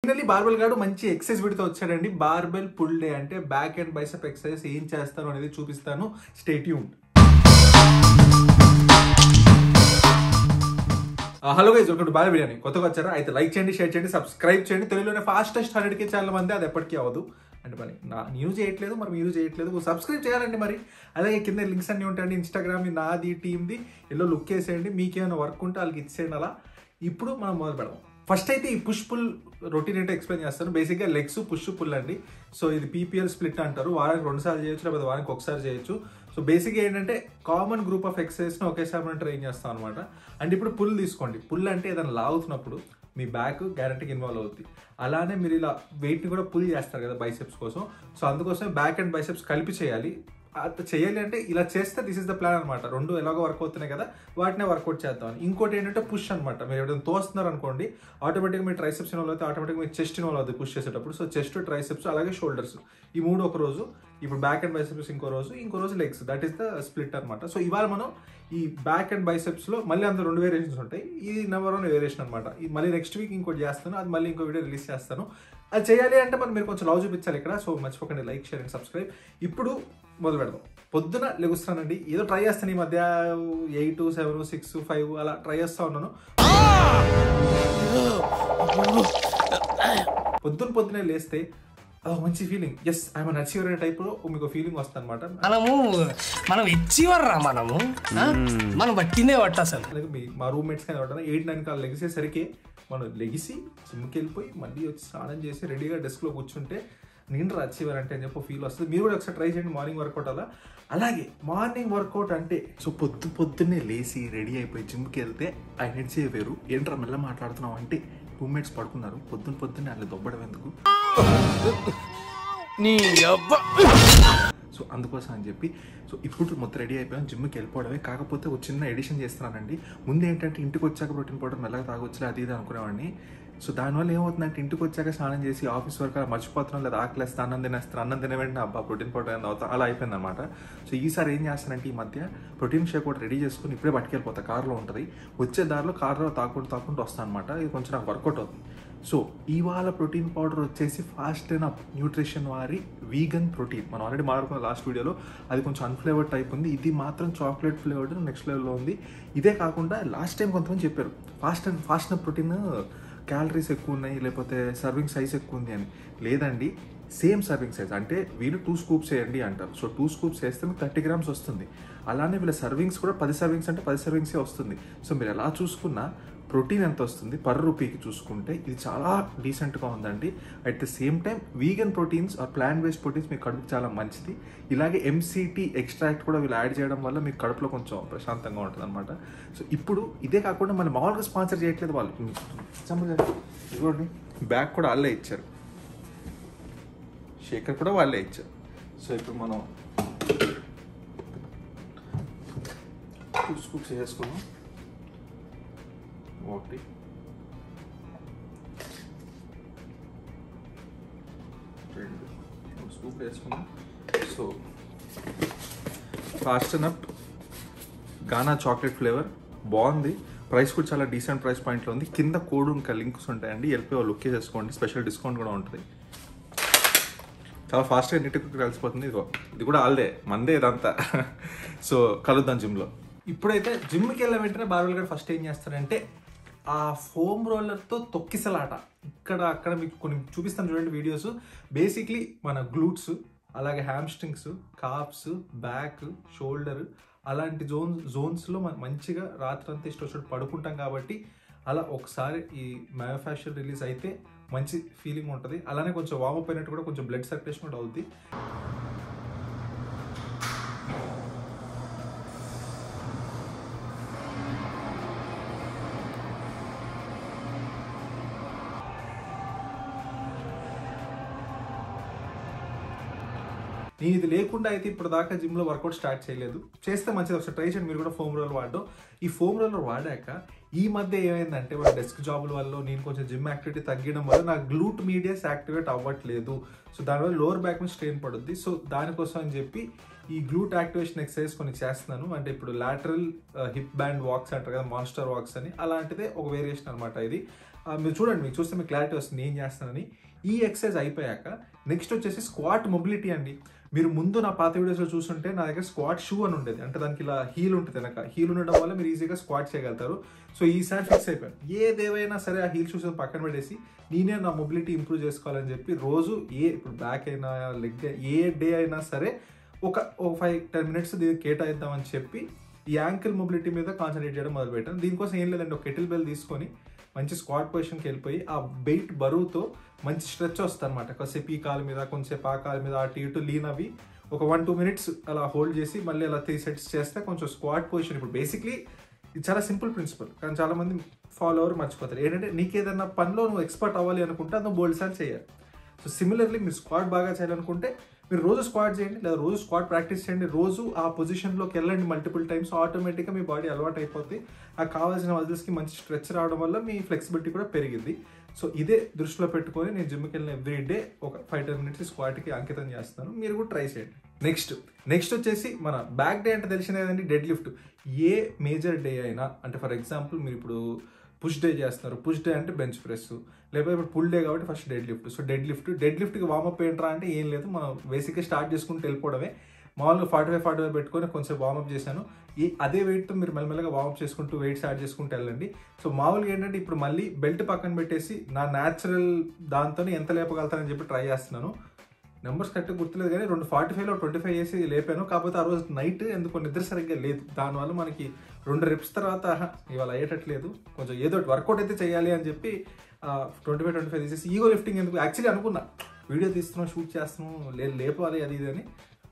Finally barbell గారు మంచి exercise వీడితో వచ్చాడండి బార్బెల్ పుల్ డే అంటే బ్యాక్ అండ్ బైసెప్ ఎక్సర్సైజ్ ఏం చేస్తాను అనేది చూపిస్తాను stay tuned hello guys welcome to ball biryani కొత్తగా వచ్చారా అయితే లైక్ చేయండి షేర్ చేయండి సబ్స్క్రైబ్ చేయండి తెలుగులోనే ఫాస్టెస్ట్ హండ్రెడ్ కే చాలా మంది అది ఎప్పటికీ అవ్వదు అంటే మరి నా నేను చేయట్లేదు మరి మీరు చేయట్లేదు సబ్స్క్రైబ్ చేయాలండి మరి అలాగే కింద లింక్స్ అన్ని ఉంటాయండి ఇన్స్టాగ్రామ్ నాది టీమ్ది ఎల్లో లుక్ వేసేయండి మీకేమైనా వర్క్ ఉంటే వాళ్ళకి ఇచ్చేయండి అలా ఇప్పుడు మనం మొదలు పెడదాం ఫస్ట్ అయితే ఈ పుష్ పుల్ రొటీన్ ఏంటో ఎక్స్ప్లెయిన్ చేస్తాను బేసిక్గా లెగ్స్ పుష్ పుల్ అండి సో ఇది పీపీఎల్ స్ప్లిట్ అంటారు వారానికి రెండు సార్లు చేయొచ్చు లేకపోతే వారానికి ఒకసారి చేయొచ్చు సో బేసిక్గా ఏంటంటే కామన్ గ్రూప్ ఆఫ్ ఎక్సర్సైజ్ని ఒకేసారి మనం ట్రైన్ చేస్తాం అనమాట అండ్ ఇప్పుడు పుల్ తీసుకోండి పుల్ అంటే ఏదైనా లాగుతున్నప్పుడు మీ బ్యాక్ గ్యారంటీకి ఇన్వాల్వ్ అవుతుంది అలానే మీరు ఇలా వెయిట్ని కూడా పుల్ చేస్తారు కదా బైసెప్స్ కోసం సో అందుకోసమే బ్యాక్ అండ్ బైసెప్స్ కలిపి చేయాలి అది చేయాలి అంటే ఇలా చేస్తే దిస్ ఇస్ ద ప్లాన్ అనమాట రెండు ఎలాగో వర్క్ అవుతున్నాయి కదా వాటినే వర్కౌట్ చేద్దాం ఇంకోటి ఏంటంటే పుష్ అనమాట మీరు ఎవరైనా తోస్తున్నారు అనుకోండి ఆటోమేటిక్గా మీ ట్రైసెప్స్ ఇన్వాల్వ్ అయితే ఆటోమేటిక్గా మీ చెస్ట్ ఇన్వాల్వ్ అవుతుంది పుష్ చేసేటప్పుడు సో చెస్ట్ ట్రైసెప్స్ అలాగే షోల్డర్స్ ఈ మూడు ఒక రోజు ఇప్పుడు బ్యాక్ అండ్ బైసెప్స్ ఇంకో రోజు ఇంకో రోజు legs that is the split అనమాట సో ఇవాళ మనం ఈ బ్యాక్ అండ్ బైసెప్స్ లో మళ్ళీ అందులో రెండు వేరియేషన్స్ ఉంటాయి ఇది నెంబర్ వన్ వేరియేషన్ అనమాట మళ్ళీ నెక్స్ట్ వీక్ ఇంకోటి చేస్తాను అది మళ్ళీ ఇంకో వీడియో రిలీజ్ చేస్తాను అది చేయాలి అంటే మనం మీరు కొంచెం లవ్ చూపించాలి ఇక్కడ సో మర్చిపోకండి లైక్ షేర్ అండ్ సబ్స్క్రైబ్ ఇప్పుడు మొదలు పెడదాం పొద్దున లెగుస్తానండి ఏదో ట్రై చేస్తాను ఈ మధ్య ఎయిట్ సెవెన్ సిక్స్ ఫైవ్ అలా ట్రై చేస్తా ఉన్నాను పొద్దున పొద్దునే లేస్తే అదొక మంచి feeling yes I'm an achiever అనే టైప్లో మీకు ఫీలింగ్ వస్తుంది అనమాట మనము మనం ఎచ్చివర్ రా మనము ఆ? మనం పట్టిందే పట్ట అసలు అలాగే మీ మా రూమ్మేట్స్ కానీ ఎవరైనా ఎయిట్ నైన్ కాల్ లెగిసేసరికి మనం లెగిసి జిమ్కి వెళ్ళిపోయి మళ్ళీ వచ్చి స్నానం చేసి రెడీగా డెస్క్లో కూర్చుంటే నేను అచీవర్ అంటే అని చెప్పి ఫీల్ వస్తుంది మీరు కూడా ఒకసారి ట్రై చేయండి మార్నింగ్ వర్కౌట్ అలా అలాగే మార్నింగ్ వర్కౌట్ అంటే సో పొద్దు పొద్దున్నే లేచి రెడీ అయిపోయి జిమ్కి వెళ్తే ఆ ఎనర్జీ వేరు ఏంట్రా మెల్ల మాట్లాడుతున్నావు అంటే రూమ్మేట్స్ పడుకున్నారు పొద్దున్న పొద్దున్నే అట్లా దొబ్బడం ఎందుకు నీ అబ్బా సో అందుకోసం అని చెప్పి సో ఇప్పుడు మొత్తం రెడీ అయిపోయాం జిమ్కి వెళ్ళిపోవడమే కాకపోతే ఒక చిన్న ఎడిషన్ చేస్తున్నానండి ముందు ఏంటంటే ఇంటికి వచ్చాక ప్రోటీన్ పౌడర్ మెల్లగా తాగొచ్చులే అది ఇది అనుకునేవాడిని సో దానివల్ల ఏమవుతుందంటే ఇంటికి వచ్చాక స్నానం చేసి ఆఫీస్ వర్క్ అలా మర్చిపోతున్నాం లేదా ఆకలేస్తే అన్నం తినేస్తాను అన్నం తినే వెంటనే అబ్బా ప్రోటీన్ పౌడర్ ఏమైనా అవుతా అలా అయిపోయింది అనమాట సో ఈసారి ఏం చేస్తానంటే ఈ మధ్య ప్రోటీన్ షేక్ కూడా రెడీ చేసుకుని ఇప్పుడే పట్టుకెళ్ళిపోతా కార్లో ఉంటుంది వచ్చే దారిలో కార్లో తాకుంటూ తాకుంటూ వస్తాను అనమాట ఇది కొంచెం నాకు వర్కౌట్ అవుతుంది సో ఇవాళ ప్రోటీన్ పౌడర్ వచ్చేసి ఫాస్ట్ అండ్ అప్ న్యూట్రిషన్ వారి వీగన్ ప్రోటీన్ మనం ఆల్రెడీ మాట్లాడుకున్న లాస్ట్ వీడియోలో అది కొంచెం అన్ఫ్లేవర్డ్ టైప్ ఉంది ఇది మాత్రం చాక్లెట్ ఫ్లేవర్డ్ నెక్స్ట్ లెవెల్లో ఉంది ఇదే కాకుండా లాస్ట్ టైం కొంతమంది చెప్పారు fast and fast and protein calories ఎక్కువ ఉన్నాయి లేకపోతే సర్వింగ్ సైజ్ ఎక్కువ ఉంది అని లేదండి సేమ్ సర్వింగ్ సైజ్ అంటే వీళ్ళు టూ స్కూప్స్ వేయండి అంటారు సో టూ స్కూప్స్ వేస్తే మీకు థర్టీ గ్రామ్స్ వస్తుంది అలానే వీళ్ళ సర్వింగ్స్ కూడా పది సర్వింగ్స్ అంటే పది సర్వింగ్సే వస్తుంది సో మీరు ఎలా చూసుకున్నా ప్రోటీన్ ఎంత వస్తుంది పర్ రూపీకి చూసుకుంటే ఇది చాలా డీసెంట్గా ఉందండి at the same time vegan proteins or plant based proteins మీ కడుపుకి చాలా మంచిది ఇలాగే ఎంసీటీ ఎక్స్ట్రాక్ట్ కూడా వీళ్ళు యాడ్ చేయడం వల్ల మీ కడుపులో కొంచెం ప్రశాంతంగా ఉంటుంది అనమాట సో ఇప్పుడు ఇదే కాకుండా మళ్ళీ మామూలుగా స్పాన్సర్ చేయట్లేదు వాళ్ళు ఎగ్జాంపుల్ ఇదిగోండి బ్యాగ్ కూడా వాళ్ళే ఇచ్చారు శేఖర్ కూడా వాళ్ళే ఇచ్చారు సో ఇప్పుడు మనం టూ స్కూప్స్ వేసుకున్నాం ఒకటి రెండు మూడు స్కూప్ వేసుకున్నాం సో ఫాస్ట్ అప్ గానా చాక్లెట్ ఫ్లేవర్ బాగుంది ప్రైస్ కూడా చాలా డీసెంట్ ప్రైస్ పాయింట్లో ఉంది కింద కోడ్ ఇంకా లింక్స్ ఉంటాయండి వెళ్ళిపోయి లుక్ చేసుకోండి స్పెషల్ డిస్కౌంట్ కూడా ఉంటుంది చాలా ఫాస్ట్గా నీట్గా కలిసిపోతుంది ఇదిగో ఇది కూడా ఆల్దే మందే ఇదంతా సో కలుద్దాం జిమ్లో ఇప్పుడైతే జిమ్కి వెళ్ళిన వెంటనే బార్బెల్ గారు ఫస్ట్ ఏం చేస్తారంటే ఆ ఫోమ్ రోలర్తో తొక్కిసలాట ఇక్కడ అక్కడ మీకు కొన్ని చూపిస్తాను చూడండి వీడియోస్ బేసిక్లీ మన గ్లూట్స్ అలాగే హ్యామ్స్ట్రింగ్స్ కాప్స్ బ్యాక్ షోల్డర్ అలాంటి జోన్ జోన్స్లో మనం మంచిగా రాత్రంతా ఇష్టం వచ్చినట్టు పడుకుంటాం కాబట్టి అలా ఒకసారి ఈ మ్యానుఫ్యాక్చర్ రిలీజ్ అయితే మంచి ఫీలింగ్ ఉంటుంది అలానే కొంచెం వామప్ అయినట్టు కూడా కొంచెం బ్లడ్ సర్క్యులేషన్ కూడా అవుతుంది నేను ఇది లేకుండా అయితే ఇప్పుడు దాకా జిమ్లో వర్కౌట్ స్టార్ట్ చేయలేదు చేస్తే మంచిది ఒకసారి ట్రై చేయండి మీరు కూడా ఫోమ్ రోల్ వాడడం ఈ ఫోమ్ రోలర్ వాడాక ఈ మధ్య ఏమైందంటే మన డెస్క్ జాబుల వల్ల నేను కొంచెం జిమ్ యాక్టివిటీ తగ్గడం వల్ల నా గ్లూట్ మీడియాస్ యాక్టివేట్ అవ్వట్లేదు సో దానివల్ల లోవర్ బ్యాక్ మీద స్ట్రెయిన్ పడుద్ది సో దానికోసం అని చెప్పి ఈ గ్లూట్ యాక్టివేషన్ ఎక్సర్సైజ్ కొన్ని చేస్తున్నాను అంటే ఇప్పుడు లాటరల్ హిప్ బ్యాండ్ వాక్స్ అంటారు కదా మాన్స్టర్ వాక్స్ అని అలాంటిదే ఒక వేరియేషన్ అనమాట ఇది ఆ, మీరు చూడండి మీకు చూస్తే మీకు క్లారిటీ వస్తుంది ఏం చేస్తానని ఈ ఎక్సర్సైజ్ అయిపోయాక నెక్స్ట్ వచ్చేసి స్క్వాట్ మొబిలిటీ అండి మీరు ముందు నా పాత వీడియోస్లో చూస్తుంటే నా దగ్గర స్క్వాట్ షూ అని ఉండేది అంటే దానికి ఇలా హీల్ ఉంటుంది వెనక హీల్ ఉండడం వల్ల మీరు ఈజీగా స్క్వాట్ చేయగలుగుతారు సో ఈసారి ఫిక్స్ అయిపోయాను ఏదేవైనా సరే ఆ హీల్ షూస్ పక్కన పెట్టేసి నేనే నా మొబిలిటీ ఇంప్రూవ్ చేసుకోవాలని చెప్పి రోజు ఏ ఇప్పుడు బ్యాక్ అయినా లెగ్ ఏ డే అయినా సరే ఒక ఒక ఫైవ్ టెన్ మినిట్స్ దీనికి కేటాయిద్దామని చెప్పి ఈ యాంకిల్ మొబిలిటీ మీద కాన్సన్ట్రేట్ చేయడం మొదలుపెట్టాను దీనికోసం ఏం లేదండి ఒక కెటిల్ బెల్ తీసుకొని మంచి స్క్వాట్ పొజిషన్కి వెళ్ళిపోయి ఆ వెయిట్ బరువుతో మంచి స్ట్రెచ్ వస్తుంది అనమాట కాసేపు ఈ కాలు మీద కొంచెంసేపు ఆ కాలు మీద అటు ఇటు లీన్ అవి ఒక వన్ టూ మినిట్స్ అలా హోల్డ్ చేసి మళ్ళీ అలా త్రీ సెట్స్ చేస్తే కొంచెం స్క్వాట్ పొజిషన్ ఇప్పుడు బేసిక్లీ ఇది చాలా సింపుల్ ప్రిన్సిపల్ కానీ చాలా మంది ఫాలో అవర్ మర్చిపోతారు ఏంటంటే నీకు ఏదైనా పనిలో నువ్వు ఎక్స్పర్ట్ అవ్వాలి అనుకుంటే అది నువ్వు బోల్డ్ సార్లు చేయాలి సో సిమిలర్లీ మీరు స్క్వాట్ బాగా చేయాలనుకుంటే మీరు రోజు స్క్వాట్ చేయండి లేదా రోజు స్క్వాట్ ప్రాక్టీస్ చేయండి రోజు ఆ పొజిషన్లోకి వెళ్ళండి మల్టిపుల్ టైమ్స్ ఆటోమేటిక్గా మీ బాడీ అలవాటు అయిపోతుంది ఆ కావాల్సిన మజిల్స్కి మంచి స్ట్రెచ్ రావడం వల్ల మీ ఫ్లెక్సిబిలిటీ కూడా పెరిగింది సో ఇదే దృష్టిలో పెట్టుకొని నేను జిమ్కి వెళ్ళిన ఎవ్రీ డే ఒక ఫైవ్ టెన్ మినిట్స్ స్క్వాట్కి అంకితం చేస్తాను మీరు కూడా ట్రై చేయండి నెక్స్ట్ నెక్స్ట్ వచ్చేసి మన బ్యాక్ డే అంటే తెలిసిన కదండి డెడ్ లిఫ్ట్ ఏ మేజర్ డే అయినా అంటే ఫర్ ఎగ్జాంపుల్ మీరు ఇప్పుడు పుష్ డే చేస్తున్నారు పుష్ డే అంటే బెంచ్ ప్రెస్ లేకపోతే ఇప్పుడు పుల్ డే కాబట్టి first deadlift so deadlift డెడ్ లిఫ్ట్కి వామప్ ఏంట్రా అంటే ఏం లేదు మనం బేసిక్గా స్టార్ట్ చేసుకుంటూ వెళ్ళిపోవడమే మామూలుగా ఫార్టీ ఫైవ్ ఫార్టీ ఫైవ్ పెట్టుకొని కొంచెం వామప్ చేశాను ఈ అదే వెయిట్తో మీరు మెల్లమెల్లగా వామప్ చేసుకుంటూ వెయిట్ స్టార్ట్ చేసుకుంటూ వెళ్ళండి సో మామూలుగా ఏంటంటే ఇప్పుడు మళ్ళీ బెల్ట్ పక్కన పెట్టేసి నా న్యాచురల్ దాంతోనే ఎంత లేపగలుగుతానని చెప్పి ట్రై చేస్తున్నాను నెంబర్స్ కరెక్ట్ గుర్తులేదు కానీ రెండు ఫార్టీ ఫైవ్లో ట్వంటీ ఫైవ్ చేసి లేపాను కాకపోతే ఆ రోజు నైట్ ఎందుకో నిద్ర సరిగ్గా లేదు దానివల్ల మనకి రెండు రెప్స్ తర్వాత ఆహా, ఇవాళ అయ్యేటట్లేదు కొంచెం ఏదో వర్కౌట్ అయితే చేయాలి అని చెప్పి ట్వంటీ ఫైవ్ ట్వంటీ ఫైవ్ తీసేసి ఈగో లిఫ్టింగ్ ఎందుకు యాక్చువల్లీ అనుకున్నా వీడియో తీస్తున్నాం షూట్ చేస్తున్నాం లే లేపాలి అది ఇది అని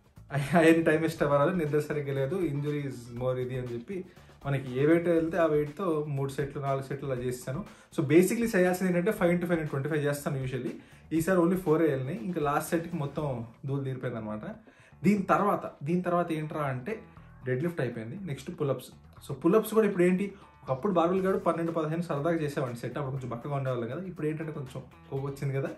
అయ్యని టైం వేస్ట్ అవ్వాలి నిద్ర సరిగ్గా లేదు ఇంజురీ ఇస్ మోర్ ఇది అని చెప్పి మనకి ఏ వెయిట్ వెళ్తే ఆ వెయిట్తో మూడు సెట్లు నాలుగు సెట్లు అలా చేస్తాను సో బేసిక్లీ చేయాల్సింది ఏంటంటే five into five twenty five చేస్తాను యూజువల్లీ ఈసారి ఓన్లీ ఫోర్ వెళ్ళినాయి ఇంకా లాస్ట్ సెట్కి మొత్తం దూలు తీరిపోయింది అనమాట దీని తర్వాత దీని తర్వాత ఏంట్రా అంటే డెడ్ లిఫ్ట్ అయిపోయింది నెక్స్ట్ పులప్స్ సో పులప్స్ కూడా ఇప్పుడు ఏంటి ఒకప్పుడు బార్బుల్ గారు పన్నెండు పదిహేను సరదాగా చేసేవాడిని సెట్ అప్పుడు కొంచెం బక్కగా ఉండేవాళ్ళం కదా ఇప్పుడు ఏంటంటే కొంచెం కొవ్వు వచ్చింది కదా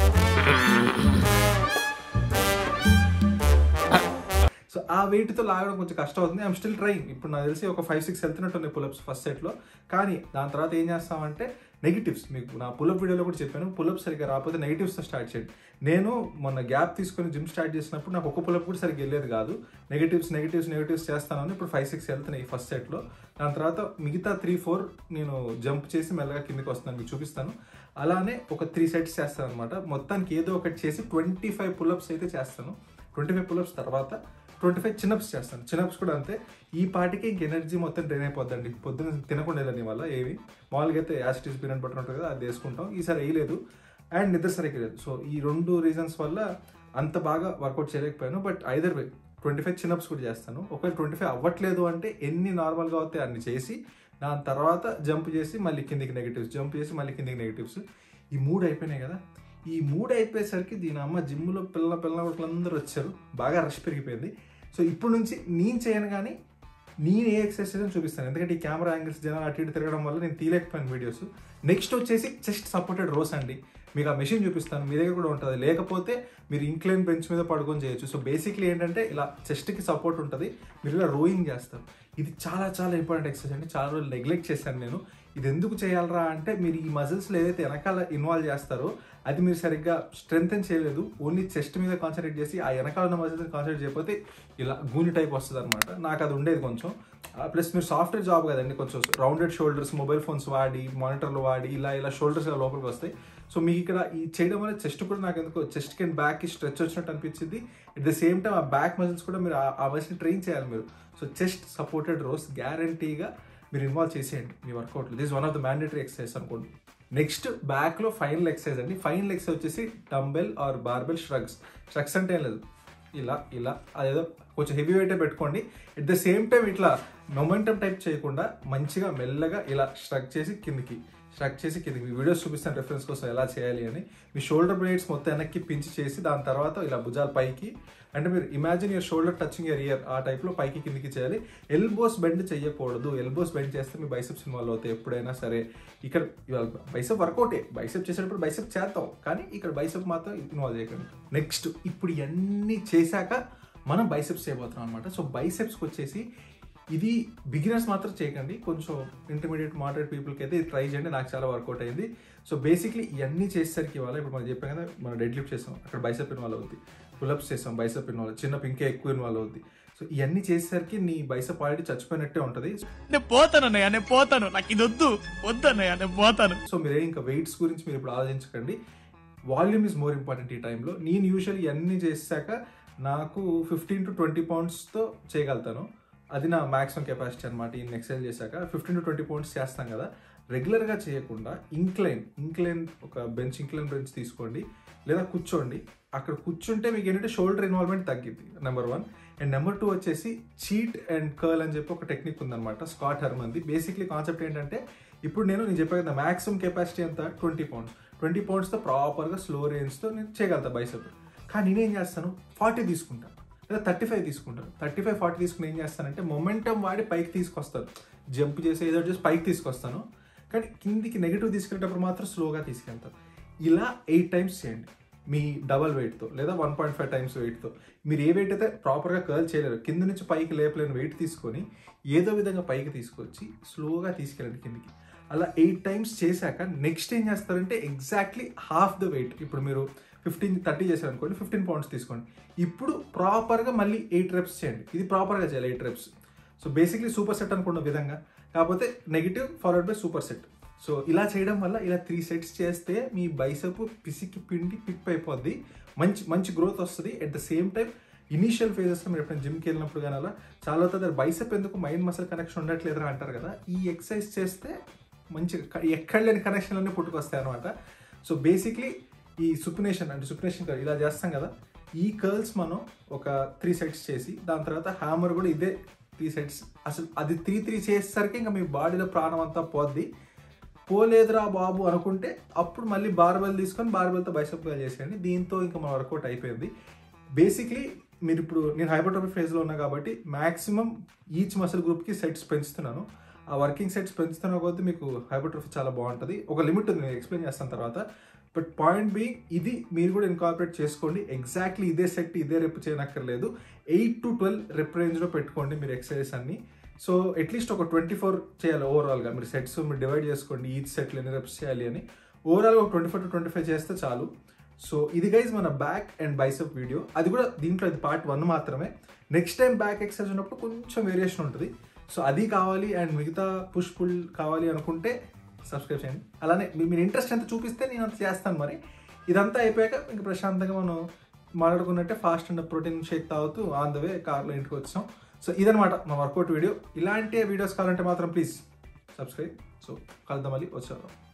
సో ఆ వెయిట్తో లాగడం కొంచెం కష్టం అవుతుంది ఐఎమ్ స్టిల్ ట్రైంగ్ ఇప్పుడు నాకు తెలిసి ఒక ఫైవ్ సిక్స్ వెళ్తున్నట్టుంది పులప్స్ ఫస్ట్ సెట్లో కానీ దాని తర్వాత ఏం చేస్తామంటే నెగిటివ్స్ మీకు నా పులప్ వీడియోలో కూడా చెప్పాను పులప్ సరిగ్గా రాకపోతే నెగిటివ్స్తో స్టార్ట్ చేయండి నేను మొన్న గ్యాప్ తీసుకొని జిమ్ స్టార్ట్ చేసినప్పుడు నాకు ఒక పులప్ కూడా సరిగ్గా వెళ్ళేది కాదు నెగిటివ్స్ నెగిటివ్స్ నెగిటివ్స్ చేస్తానని ఇప్పుడు ఫైవ్ సిక్స్ వెళ్తున్నాయి ఈ ఫస్ట్ సెట్లో దాని తర్వాత మిగతా త్రీ ఫోర్ నేను జంప్ చేసి మెల్లగా కిందకి వస్తాను మీకు చూపిస్తాను అలానే ఒక త్రీ సెట్స్ చేస్తాను అనమాట మొత్తానికి ఏదో ఒకటి చేసి ట్వంటీ ఫైవ్ పులప్స్ అయితే చేస్తాను ట్వంటీ ఫైవ్ పులప్స్ తర్వాత ట్వంటీ ఫైవ్ చిన్నప్స్ చేస్తాను చిన్నప్స్ కూడా అంతే ఈ పాటికి ఇంక ఎనర్జీ మొత్తం డ్రైన్ అయిపోద్దండి పొద్దున్న తినకుండా వెళ్ళని వల్ల ఏవి మామూలుగా అయితే యాసిటీస్ పీనట్ బటర్ ఉంటుంది కదా అది వేసుకుంటాం ఈసారి వేయలేదు అండ్ నిద్ర సరిగ్గా లేదు సో ఈ రెండు రీజన్స్ వల్ల అంత బాగా వర్కౌట్ చేయలేకపోయాను but either way twenty five chinups కూడా చేస్తాను ఒకవేళ ట్వంటీ ఫైవ్ అవ్వట్లేదు అంటే ఎన్ని నార్మల్గా అవుతాయి అన్ని చేసి దాని తర్వాత జంప్ చేసి మళ్ళీ కిందికి నెగిటివ్స్ జంప్ చేసి మళ్ళీ కిందికి నెగిటివ్స్ ఈ మూడు అయిపోయినాయి కదా ఈ మూడు అయిపోయేసరికి దీని అమ్మ జిమ్లో పిల్ల పిల్ల అందరూ వచ్చారు బాగా రష్ పెరిగిపోయింది సో ఇప్పుడు నుంచి నేను చేయను కానీ నేను ఏ ఎక్సర్సైజ్ అని చూపిస్తాను ఎందుకంటే ఈ కెమెరా యాంగిల్స్ జనాలు అటు ఇటు తిరగడం వల్ల నేను తీయలేకపోయాను వీడియోస్ నెక్స్ట్ వచ్చేసి చెస్ట్ సపోర్టెడ్ రోస్ అండి మీకు ఆ మెషిన్ చూపిస్తాను మీ దగ్గర కూడా ఉంటుంది లేకపోతే మీరు ఇంక్లైన్ బెంచ్ మీద పడుకొని చేయొచ్చు సో బేసిక్లీ ఏంటంటే ఇలా చెస్ట్కి సపోర్ట్ ఉంటుంది మీరు ఇలా రోయింగ్ చేస్తారు ఇది చాలా చాలా ఇంపార్టెంట్ ఎక్సర్సైజ్ అండి చాలా రోజులు నెగ్లెక్ట్ చేశాను నేను ఇది ఎందుకు చేయాలరా అంటే మీరు ఈ మజిల్స్లో ఏదైతే వెనకాల ఇన్వాల్వ్ చేస్తారో అది మీరు సరిగ్గా స్ట్రెంగ్తన్ చేయలేదు ఓన్లీ చెస్ట్ మీద కాన్సన్ట్రేట్ చేసి ఆ వెనకాల ఉన్న మజిల్స్ కాన్సన్ట్రేట్ చేయకపోతే ఇలా గూని టైప్ వస్తుంది అనమాట నాకు అది ఉండేది కొంచెం ప్లస్ మీరు సాఫ్ట్వేర్ జాబ్ కదండి కొంచెం రౌండెడ్ షోల్డర్స్ మొబైల్ ఫోన్స్ వాడి మానిటర్లు వాడి ఇలా ఇలా షోల్డర్స్ ఇలా లోపలికి వస్తాయి సో మీకు ఇక్కడ ఈ చేయడం వల్ల చెస్ట్ కూడా నాకు ఎందుకు చెస్ట్ కి బ్యాక్ కి స్ట్రెచ్ వచ్చినట్టు అనిపించింది ఎట్ ద సేమ్ టైం ఆ బ్యాక్ మజిల్స్ కూడా మీరు ఆ- ఆ మజిల్స్ ట్రైన్ చేయాలి మీరు సో చెస్ట్ సపోర్టెడ్ రోస్ గ్యారంటీగా మీరు ఇన్వాల్వ్ చేసేయండి మీ వర్కౌట్లో this one of the mandatory exercise అనుకోండి నెక్స్ట్ బ్యాక్ లో ఫైనల్ ఎక్సర్సైజ్ అండి ఫైనల్ ఎక్సర్సైజ్ వచ్చేసి dumbbell or barbell shrugs shrugs అంటే ఏం లేదు ఇలా ఇలా అదేదో కొంచెం హెవీ వెయిటే పెట్టుకోండి ఎట్ ద సేమ్ టైం ఇట్లా మొమెంటం టైప్ చేయకుండా మంచిగా మెల్లగా ఇలా స్ట్రక్ చేసి కిందికి స్ట్రక్ చేసి కిందికి మీ వీడియోస్ చూపిస్తాను రెఫరెన్స్ కోసం ఎలా చేయాలి అని మీ షోల్డర్ బ్లేడ్స్ మొత్తం వెనక్కి పించి చేసి దాని తర్వాత ఇలా భుజాలు పైకి అంటే మీరు imagine ear shoulder touching ear ear ఆ టైప్లో పైకి కిందికి చేయాలి ఎల్బోస్ బెండ్ చేయకూడదు ఎల్బోస్ బెండ్ చేస్తే మీ బైసెప్స్ ఇన్వాల్వ్ అవుతాయి ఎప్పుడైనా సరే ఇక్కడ ఇవాళ బైసెప్ వర్కౌటే బైసెప్ చేసేటప్పుడు బైసెప్ చేస్తాం కానీ ఇక్కడ బైసెప్ మాత్రం ఇన్వాల్వ్ చేయకండి నెక్స్ట్ ఇప్పుడు ఇవన్నీ చేశాక మనం బైసెప్స్ చేయబోతున్నాం అనమాట సో బైసెప్స్కి వచ్చేసి ఇది బిగినర్స్ మాత్రం చేయకండి కొంచెం ఇంటర్మీడియట్ మోడరేట్ పీపుల్కి అయితే ఇది ట్రై చేయండి నాకు చాలా వర్కౌట్ అయింది సో బేసిక్లీ ఇవన్నీ చేసేసరికి ఇవాళ ఇప్పుడు మనం చెప్పాం కదా మనం డెడ్ లిఫ్ట్ చేసాం అక్కడ బైసప్ ఇన్వాల్వ్ అవుద్ది పులప్స్ చేసాం బైసప్ ఇన్వాల్వ్ చిన్న పింకే ఎక్కువ ఇన్వాల్వ్ అవుద్ది సో ఇవన్నీ చేసేసరికి నీ బైసప్ ఆల్రెడీ చచ్చిపోయినట్టే ఉంటుంది నేను పోతాను అన్నయ్య నేను పోతాను నాకు ఇది వద్దు వద్దు అన్నయ్య నేను పోతాను సో మీరే ఇంకా వెయిట్స్ గురించి మీరు ఇప్పుడు ఆలోచించకండి వాల్యూమ్ ఇస్ మోర్ ఇంపార్టెంట్ ఈ టైంలో నేను యూజువల్ ఇవన్నీ చేసాక నాకు ఫిఫ్టీన్ టు ట్వంటీ పౌండ్స్తో చేయగలుగుతాను అది నా మ్యాక్సిమం కెపాసిటీ అనమాట ఈ ఎక్సైజ్ చేశాక ఫిఫ్టీన్ టు ట్వంటీ పౌండ్స్ చేస్తాం కదా రెగ్యులర్గా చేయకుండా ఇంక్లైన్ ఇంక్లైన్ ఒక బెంచ్ ఇంక్లైన్ బెంచ్ తీసుకోండి లేదా కూర్చోండి అక్కడ కూర్చుంటే మీకు ఏంటంటే షోల్డర్ ఇన్వాల్వ్మెంట్ తగ్గింది number one and number two వచ్చేసి చీట్ అండ్ కర్ల్ అని చెప్పి ఒక టెక్నిక్ ఉందన్నమాట స్కాట్ హర్మంది బేసిక్లీ కాన్సెప్ట్ ఏంటంటే ఇప్పుడు నేను నేను చెప్పాను కదా మ్యాక్సిమం కెపాసిటీ ఎంత ట్వంటీ పౌండ్స్ ట్వంటీ పౌండ్స్తో ప్రాపర్గా స్లో రేంజ్తో నేను చేయగలుగుతా బైసెప్ కానీ నేనేం చేస్తాను ఫార్టీ తీసుకుంటాను లేదా థర్టీ ఫైవ్ తీసుకుంటాను థర్టీ ఫైవ్ ఫార్టీ తీసుకుని ఏం చేస్తానంటే మొమెంటం వాడి పైకి తీసుకొస్తాను జంప్ చేసి ఏదో చేసి పైకి తీసుకొస్తాను కానీ కిందికి నెగిటివ్ తీసుకెళ్ళేటప్పుడు మాత్రం స్లోగా తీసుకెళ్తాను ఇలా ఎయిట్ టైమ్స్ చేయండి మీ డబల్ వెయిట్తో లేదా వన్ పాయింట్ ఫైవ్ టైమ్స్ వెయిట్తో మీరు ఏ వెయిట్ అయితే ప్రాపర్గా కర్ల్ చేయలేరు కింద నుంచి పైకి లేపలేని వెయిట్ తీసుకొని ఏదో విధంగా పైకి తీసుకొచ్చి స్లోగా తీసుకెళ్ళండి కిందికి అలా ఎయిట్ టైమ్స్ చేశాక నెక్స్ట్ ఏం చేస్తారంటే ఎగ్జాక్ట్లీ హాఫ్ ద వెయిట్ ఇప్పుడు మీరు ఫిఫ్టీన్ థర్టీ చేశారు అనుకోండి ఫిఫ్టీన్ పౌండ్స్ తీసుకోండి ఇప్పుడు ప్రాపర్గా మళ్ళీ ఎయిట్ రెప్స్ చేయండి ఇది ప్రాపర్గా చేయాలి eight reps so basically super set అనుకున్న విధంగా కాకపోతే negative forward by super set so ఇలా చేయడం వల్ల ఇలా త్రీ సెట్స్ చేస్తే మీ బైసప్ పిసికి పిండి పిప్ అయిపోద్ది మంచి మంచి గ్రోత్ వస్తుంది at the same time initial ఫేజెస్లో మీరు ఎప్పుడైనా జిమ్కి వెళ్ళినప్పుడు కానీ అలా చాలా అవుతుంది బైసప్ ఎందుకు మైండ్ మసల్ కనెక్షన్ ఉండట్లేదు అంటారు కదా ఈ ఎక్సర్సైజ్ చేస్తే మంచిగా ఎక్కడ లేని కనెక్షన్లన్నీ పుట్టుకొస్తాయి అనమాట సో బేసిక్లీ ఈ సుపినేషన్ అంటే సుపినేషన్ కర్ల్ ఇలా చేస్తాం కదా ఈ కర్ల్స్ మనం ఒక త్రీ సెట్స్ చేసి దాని తర్వాత హ్యామర్ కూడా ఇదే త్రీ సెట్స్ అసలు అది త్రీ త్రీ చేసేసరికి ఇంకా మీ బాడీలో ప్రాణం అంతా పోద్ది పోలేదురా బాబు అనుకుంటే అప్పుడు మళ్ళీ బార్బెల్ తీసుకొని బార్బెల్తో బైసప్ చేసేయండి దీంతో ఇంకా మన వర్కౌట్ అయిపోయింది బేసిక్లీ మీరు ఇప్పుడు నేను హైపర్ట్రోఫీ ఫేజ్లో ఉన్నా కాబట్టి మాక్సిమం ఈచ్ మసిల్ గ్రూప్కి సెట్స్ పెంచుతున్నాను ఆ వర్కింగ్ సెట్స్ పెంచుతున్న కొద్దీ మీకు హైపర్ట్రోఫీ చాలా బాగుంటుంది ఒక లిమిట్ ఉంది నేను ఎక్స్ప్లెయిన్ చేస్తాను తర్వాత బట్ పాయింట్ బీ ఇది మీరు కూడా ఇన్కార్పొరేట్ చేసుకోండి ఎగ్జాక్ట్లీ ఇదే సెట్ ఇదే రెప్ చేయనక్కర్లేదు ఎయిట్ టు ట్వెల్వ్ రెప్ రేంజ్లో పెట్టుకోండి మీరు ఎక్సర్సైజ్ అన్ని సో అట్లీస్ట్ ఒక ట్వంటీ ఫోర్ చేయాలి ఓవరాల్గా మీరు సెట్స్ మీరు డివైడ్ చేసుకోండి ఈచ్ సెట్లు ఎన్ని రెప్స్ చేయాలి అని ఓవరాల్గా ఒక twenty four to twenty five చేస్తే చాలు సో ఇది గైజ్ మన బ్యాక్ అండ్ బైసప్ వీడియో అది కూడా దీంట్లో ఇది పార్ట్ వన్ మాత్రమే నెక్స్ట్ టైం బ్యాక్ ఎక్సర్సైజ్ ఉన్నప్పుడు కొంచెం వేరియేషన్ ఉంటుంది సో అది కావాలి అండ్ మిగతా పుష్ పుల్ కావాలి అనుకుంటే సబ్స్క్రైబ్ చేయండి అలానే మీ- మీరు ఇంట్రెస్ట్ ఎంత చూపిస్తే నేను అంత చేస్తాను మరి ఇదంతా అయిపోయాక ఇంకా ప్రశాంతంగా మనం మాట్లాడుకున్నట్టే ఫాస్ట్ అండ్ ప్రోటీన్ షేక్ తాగుతూ ఆన్ ద వే కార్లో ఇంటికి వచ్చాం సో ఇదనమాట మా వర్కౌట్ వీడియో ఇలాంటి వీడియోస్ కావాలంటే మాత్రం ప్లీజ్ సబ్స్క్రైబ్ సో కలుద్దాం మళ్ళీ వచ్చారు